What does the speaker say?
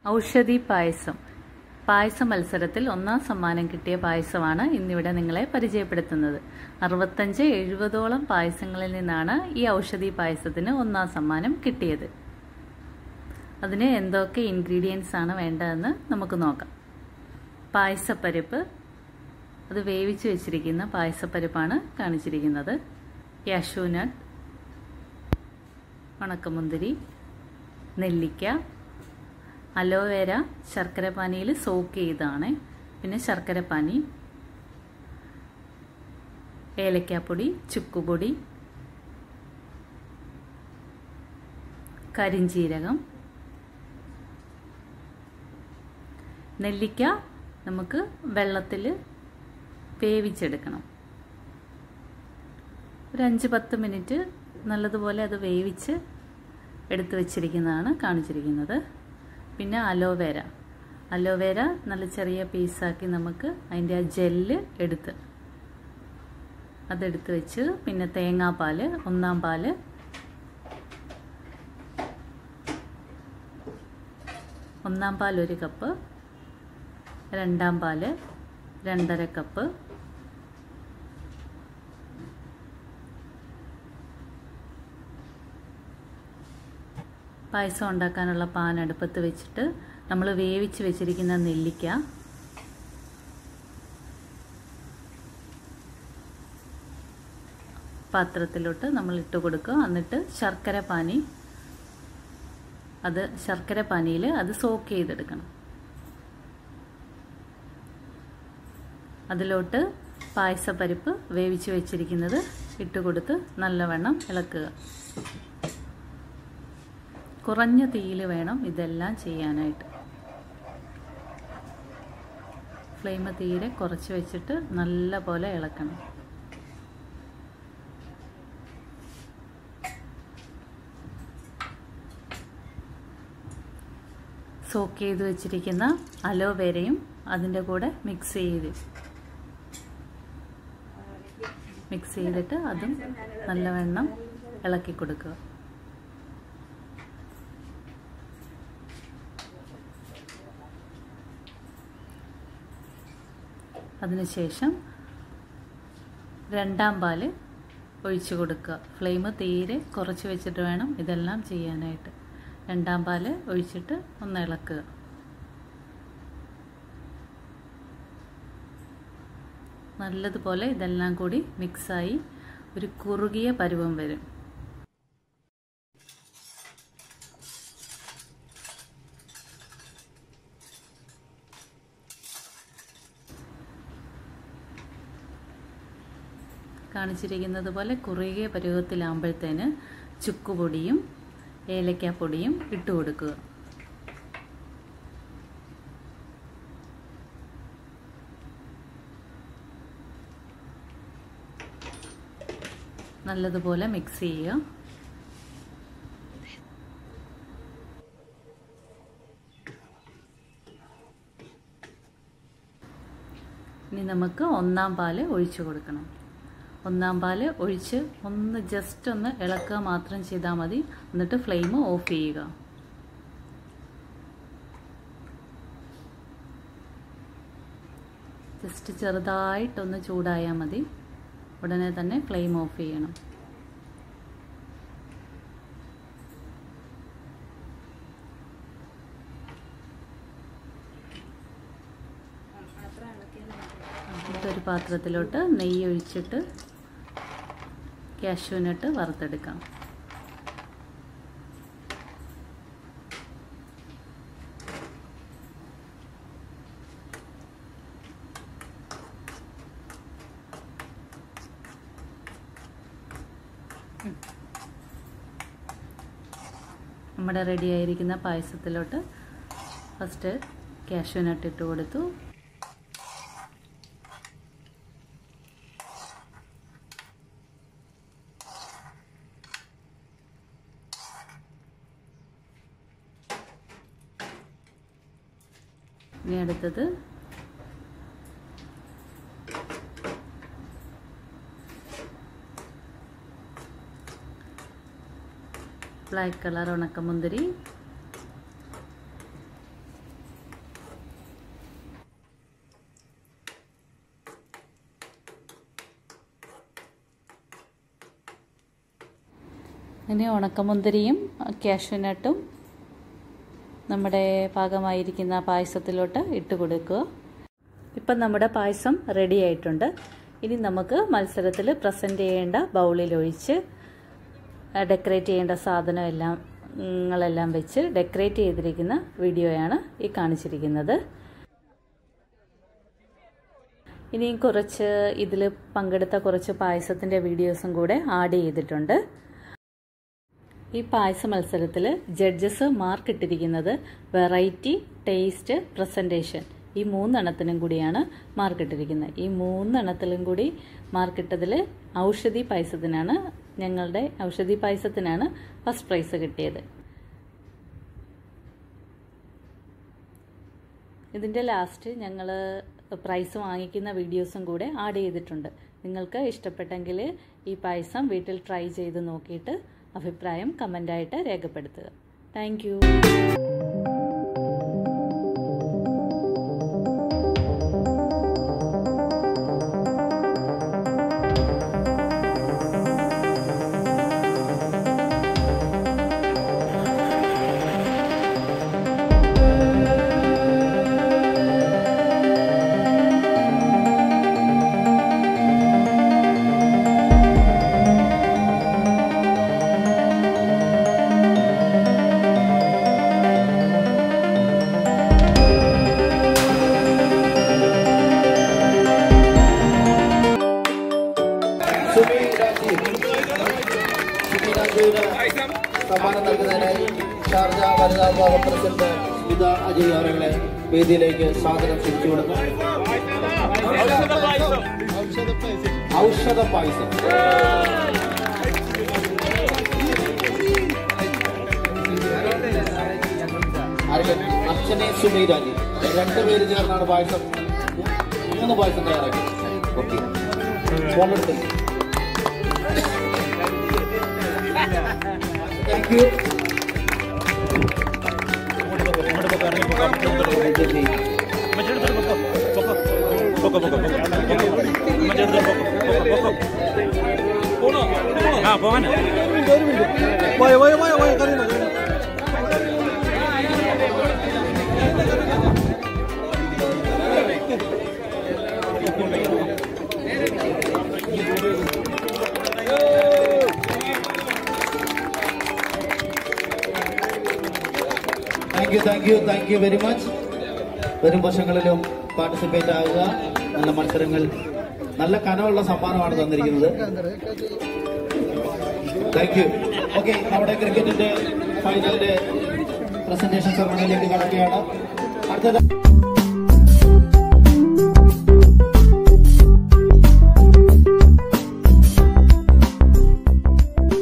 ഔഷധി പായസം പായസ മത്സരത്തിൽ ഒന്നാം സമ്മാനം കിട്ടിയ പായസമാണ് ഇന്നിവിടെ നിങ്ങളെ പരിചയപ്പെടുത്തുന്നത് അറുപത്തഞ്ച് എഴുപതോളം പായസങ്ങളിൽ നിന്നാണ് ഈ ഔഷധി പായസത്തിന് ഒന്നാം സമ്മാനം കിട്ടിയത് അതിന് എന്തൊക്കെ ഇൻഗ്രീഡിയൻസ് ആണ് വേണ്ടതെന്ന് നമുക്ക് നോക്കാം പായസപ്പരിപ്പ് അത് വേവിച്ച് വെച്ചിരിക്കുന്ന പായസപ്പരിപ്പാണ് കാണിച്ചിരിക്കുന്നത് കാഷ്യൂനട്ട് ഉണക്കമുന്തിരി നെല്ലിക്ക അലോവേര ശർക്കര പാനിയിൽ സോക്ക് ചെയ്താണ് പിന്നെ ശർക്കര പാനി ഏലക്കാപ്പൊടി ചുക്കുപൊടി കരിഞ്ചീരകം നെല്ലിക്ക നമുക്ക് വെള്ളത്തിൽ വേവിച്ചെടുക്കണം ഒരു അഞ്ച് പത്ത് മിനിറ്റ് നല്ലതുപോലെ അത് വേവിച്ച് എടുത്തു വച്ചിരിക്കുന്നതാണ് കാണിച്ചിരിക്കുന്നത് പിന്നെ അലോവേര അലോവേര നല്ല ചെറിയ പീസാക്കി നമുക്ക് അതിൻ്റെ ആ ജെല്ല് എടുത്ത് അതെടുത്ത് വെച്ച് പിന്നെ തേങ്ങാപ്പാൽ ഒന്നാം പാല് ഒന്നാം പാൽ ഒരു കപ്പ് രണ്ടാം പാല് രണ്ടര കപ്പ് പായസം ഉണ്ടാക്കാനുള്ള പാൻ അടുപ്പത്ത് വെച്ചിട്ട് നമ്മൾ വേവിച്ച് വെച്ചിരിക്കുന്ന നെല്ലിക്ക പാത്രത്തിലോട്ട് നമ്മൾ ഇട്ട് കൊടുക്കുക എന്നിട്ട് ശർക്കര പാനി അത് ശർക്കര പാനിയിൽ അത് സോക്ക് ചെയ്തെടുക്കണം അതിലോട്ട് പായസപ്പരിപ്പ് വേവിച്ച് വെച്ചിരിക്കുന്നത് ഇട്ട് കൊടുത്ത് നല്ലവണ്ണം ഇളക്കുക കുറഞ്ഞ തീയിൽ വേണം ഇതെല്ലാം ചെയ്യാനായിട്ട് ഫ്ലെയിം തീരെ കുറച്ച് വെച്ചിട്ട് നല്ല പോലെ ഇളക്കണം സോക്ക് ചെയ്ത് വെച്ചിരിക്കുന്ന അലോവേരയും അതിൻ്റെ കൂടെ മിക്സ് ചെയ്ത് മിക്സ് ചെയ്തിട്ട് അതും നല്ലവണ്ണം ഇളക്കി കൊടുക്കുക അതിനുശേഷം രണ്ടാം പാല് ഒഴിച്ചു കൊടുക്കുക ഫ്ലെയിം തീരെ കുറച്ച് വെച്ചിട്ട് വേണം ഇതെല്ലാം ചെയ്യാനായിട്ട് രണ്ടാം പാല് ഒഴിച്ചിട്ട് ഒന്ന് ഇളക്കുക നല്ലതുപോലെ ഇതെല്ലാം കൂടി മിക്സായി ഒരു കുറുകിയ പരുവം വരും കാണിച്ചിരിക്കുന്നത് പോലെ കുറുകിയ പരുവത്തിലാകുമ്പോഴത്തേന് ചുക്കുപൊടിയും ഏലക്കാപ്പൊടിയും ഇട്ട് കൊടുക്കുക നല്ലതുപോലെ മിക്സ് ചെയ്യുക ഇനി നമുക്ക് ഒന്നാം പാല് ഒഴിച്ചു കൊടുക്കണം ഒന്നാം പാല് ഒഴിച്ച് ഒന്ന് ജസ്റ്റ് ഒന്ന് ഇളക്കുക മാത്രം ചെയ്താൽ മതി എന്നിട്ട് ഫ്ലെയിം ഓഫ് ചെയ്യുക ജസ്റ്റ് ചെറുതായിട്ടൊന്ന് ചൂടായാൽ മതി ഉടനെ തന്നെ ഫ്ലെയിം ഓഫ് ചെയ്യണം ഒരു പാത്രത്തിലോട്ട് നെയ്യ് ഒഴിച്ചിട്ട് കാഷ്യൂനട്ട് വറുത്തെടുക്കാം നമ്മുടെ റെഡി ആയിരിക്കുന്ന പായസത്തിലോട്ട് ഫസ്റ്റ് കാഷ്യൂനട്ട് ഇട്ട് കൊടുത്തു ഇനി അടുത്തത് ബ്ലാക്ക് കളർ ഉണക്കമുന്തിരി ഇനി ഉണക്കമുന്തിരിയും കാഷ്യൂനട്ടും നമ്മുടെ പാകമായിരിക്കുന്ന പായസത്തിലോട്ട് ഇട്ട് കൊടുക്കുക ഇപ്പം നമ്മുടെ പായസം റെഡി ആയിട്ടുണ്ട് ഇനി നമുക്ക് മത്സരത്തിൽ പ്രസൻറ്റ് ചെയ്യേണ്ട ബൗളിൽ ഒഴിച്ച് ഡെക്കറേറ്റ് ചെയ്യേണ്ട സാധനം എല്ലാം ങ്ങളെല്ലാം വെച്ച് ഡെക്കറേറ്റ് ചെയ്തിരിക്കുന്ന വീഡിയോയാണ് ഈ കാണിച്ചിരിക്കുന്നത് ഇനിയും കുറച്ച് ഇതിൽ പങ്കെടുത്ത കുറച്ച് പായസത്തിൻ്റെ വീഡിയോസും കൂടെ ആഡ് ചെയ്തിട്ടുണ്ട് ഈ പായസ മത്സരത്തിൽ ജഡ്ജസ് മാർക്ക് ഇട്ടിരിക്കുന്നത് വെറൈറ്റി ടേസ്റ്റ് പ്രസൻറ്റേഷൻ ഈ മൂന്നെണ്ണത്തിനും കൂടിയാണ് മാർക്ക് ഇട്ടിരിക്കുന്നത് ഈ മൂന്നെണ്ണത്തിലും കൂടി മാർക്കിട്ടതിൽ ഔഷധി പായസത്തിനാണ് ഞങ്ങളുടെ ഔഷധി പായസത്തിനാണ് ഫസ്റ്റ് പ്രൈസ് കിട്ടിയത് ഇതിൻ്റെ ലാസ്റ്റ് ഞങ്ങൾ പ്രൈസ് വാങ്ങിക്കുന്ന വീഡിയോസും കൂടെ ആഡ് ചെയ്തിട്ടുണ്ട് നിങ്ങൾക്ക് ഇഷ്ടപ്പെട്ടെങ്കിൽ ഈ പായസം വീട്ടിൽ ട്രൈ ചെയ്ത് നോക്കിയിട്ട് അഭിപ്രായം കമൻ്റായിട്ട് രേഖപ്പെടുത്തുക താങ്ക് സമ്മാനം നൽകുന്നതിനായി ഷാർജ വനിതാ വിഭാഗം പ്രസിഡന്റ് സ്മിത അജയ് അവരെ വേദിയിലേക്ക് സ്വാഗതം ക്ഷണിച്ചു കൊടുക്കും ഔഷധ പായസം അർച്ചനെ സുമീരാജി രണ്ടുപേര് ചേർന്നാണ് പായസം മൂന്ന് പായസം തയ്യാറാക്കി ഓക്കെ ഫോണെടുത്ത് താങ്ക് യു ആ പോവാൻ പോയ പോയ പോയ പോയ കറിയുന്നു thank you thank you thank you very much വരും വർഷങ്ങളിലും പാർട്ടിസിപ്പേറ്റ് ആവുക നല്ല മത്സരങ്ങൾ നല്ല കനമുള്ള സമ്മാനമാണ് തന്നിരിക്കുന്നത് താങ്ക് യു ഓക്കെ നമ്മുടെ ക്രിക്കറ്റിന്റെ ഫൈനലിന്റെ പ്രസന്റേഷൻ സെറമണിയിലേക്ക് കടക്കുകയാണ് അടുത്തത്